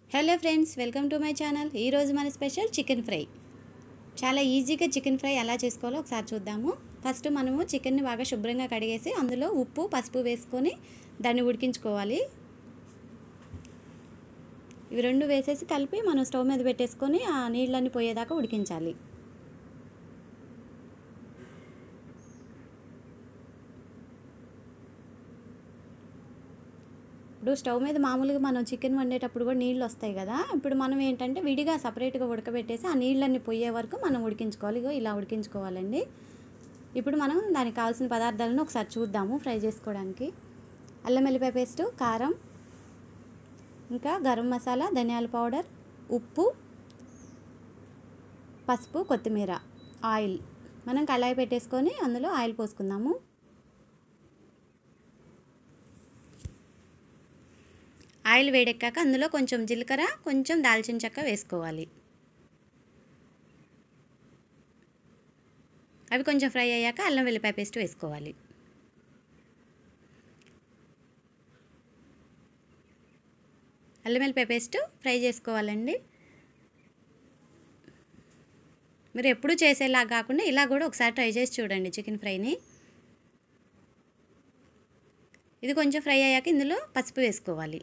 hello friends welcome to my channel ఈరోజు మన special chicken fry చాలా ఈజీగా చికెన్ ఫ్రై ఎలా చేసుకోవాలో ఒకసారి చూద్దాము ఫస్ట్ మనము చికెన్ని బాగా శుభ్రంగా కడిగేసి అందులో ఉప్పు పసుపు వేసుకొని దాన్ని ఉడికించుకోవాలి ఇవి రెండు వేసేసి కలిపి మనం స్టవ్ మీద పెట్టేసుకొని ఆ నీళ్ళని పోయేదాకా ఉడికించాలి ఇప్పుడు స్టవ్ మీద మామూలుగా మనం చికెన్ వండేటప్పుడు కూడా నీళ్ళు వస్తాయి కదా ఇప్పుడు మనం ఏంటంటే విడిగా సపరేట్గా ఉడకబెట్టేసి ఆ నీళ్ళన్ని పోయే వరకు మనం ఉడికించుకోవాలి ఇగో ఇలా ఉడికించుకోవాలండి ఇప్పుడు మనం దానికి కావాల్సిన పదార్థాలను ఒకసారి చూద్దాము ఫ్రై చేసుకోవడానికి అల్లం వెల్లిపాయ పేస్టు కారం ఇంకా గరం మసాలా ధనియాల పౌడర్ ఉప్పు పసుపు కొత్తిమీర ఆయిల్ మనం కళాయి పెట్టేసుకొని అందులో ఆయిల్ పోసుకుందాము ఆయిల్ వేడెక్కాక అందులో కొంచెం జీలకర్ర కొంచెం దాల్చిన చెక్క వేసుకోవాలి అవి కొంచెం ఫ్రై అయ్యాక అల్లం వెల్లిపాయ పేస్ట్ వేసుకోవాలి అల్లం వెల్లిపాయ పేస్ట్ ఫ్రై చేసుకోవాలండి మీరు ఎప్పుడు చేసేలా కాకుండా ఇలా కూడా ఒకసారి ట్రై చేసి చూడండి చికెన్ ఫ్రైని ఇది కొంచెం ఫ్రై అయ్యాక ఇందులో పసుపు వేసుకోవాలి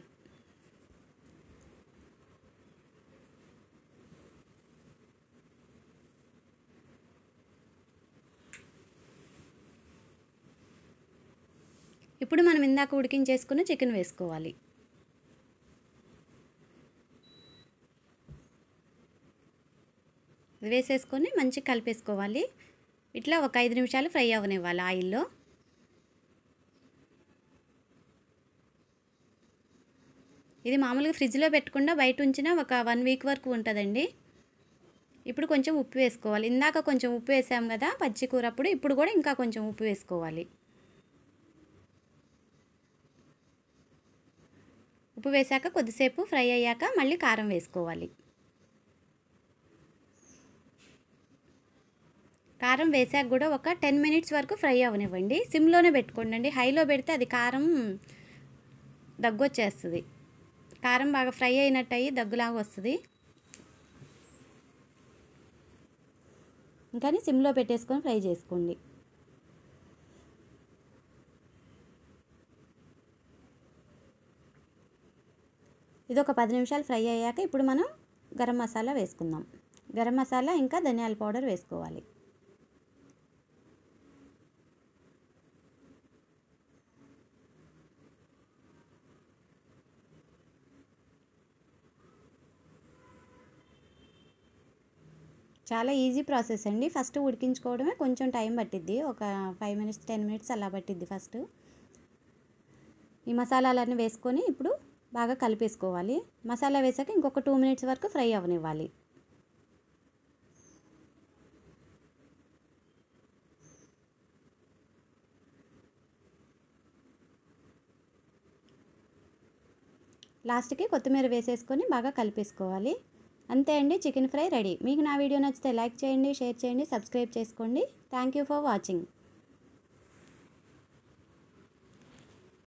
ఇప్పుడు మనం ఇందాక ఉడికించేసుకున్న చికెన్ వేసుకోవాలి వేసేసుకొని మంచిగా కలిపేసుకోవాలి ఇట్లా ఒక ఐదు నిమిషాలు ఫ్రై అవ్వనివ్వాలి ఆయిల్లో ఇది మామూలుగా ఫ్రిడ్జ్లో పెట్టకుండా బయట ఉంచిన ఒక వన్ వీక్ వరకు ఉంటుందండి ఇప్పుడు కొంచెం ఉప్పు వేసుకోవాలి ఇందాక కొంచెం ఉప్పు వేసాం కదా పచ్చి కూర అప్పుడు ఇప్పుడు కూడా ఇంకా కొంచెం ఉప్పు వేసుకోవాలి ఉప్పు వేసాక కొద్దిసేపు ఫ్రై అయ్యాక మళ్ళీ కారం వేసుకోవాలి కారం వేసాక కూడా ఒక టెన్ మినిట్స్ వరకు ఫ్రై అవనివ్వండి సిమ్లోనే పెట్టుకోండి హైలో పెడితే అది కారం దగ్గు వచ్చేస్తుంది కారం బాగా ఫ్రై అయినట్టు అయ్యి దగ్గులాగా వస్తుంది ఇంకా సిమ్లో పెట్టేసుకొని ఫ్రై చేసుకోండి ఇది ఒక పది నిమిషాలు ఫ్రై అయ్యాక ఇప్పుడు మనం గరం మసాలా వేసుకుందాం గరం మసాలా ఇంకా ధనియాల పౌడర్ వేసుకోవాలి చాలా ఈజీ ప్రాసెస్ అండి ఫస్ట్ ఉడికించుకోవడమే కొంచెం టైం పట్టిద్ది ఒక ఫైవ్ మినిట్స్ టెన్ మినిట్స్ అలా పట్టిద్ది ఫస్ట్ ఈ మసాలాలన్నీ వేసుకొని ఇప్పుడు బాగా కలిపేసుకోవాలి మసాలా వేసాక ఇంకొక టూ మినిట్స్ వరకు ఫ్రై అవ్వనివ్వాలి లాస్ట్కి కొత్తిమీర వేసేసుకొని బాగా కలిపేసుకోవాలి అంతే అండి చికెన్ ఫ్రై రెడీ మీకు నా వీడియో నచ్చితే లైక్ చేయండి షేర్ చేయండి సబ్స్క్రైబ్ చేసుకోండి థ్యాంక్ యూ ఫర్ వాచింగ్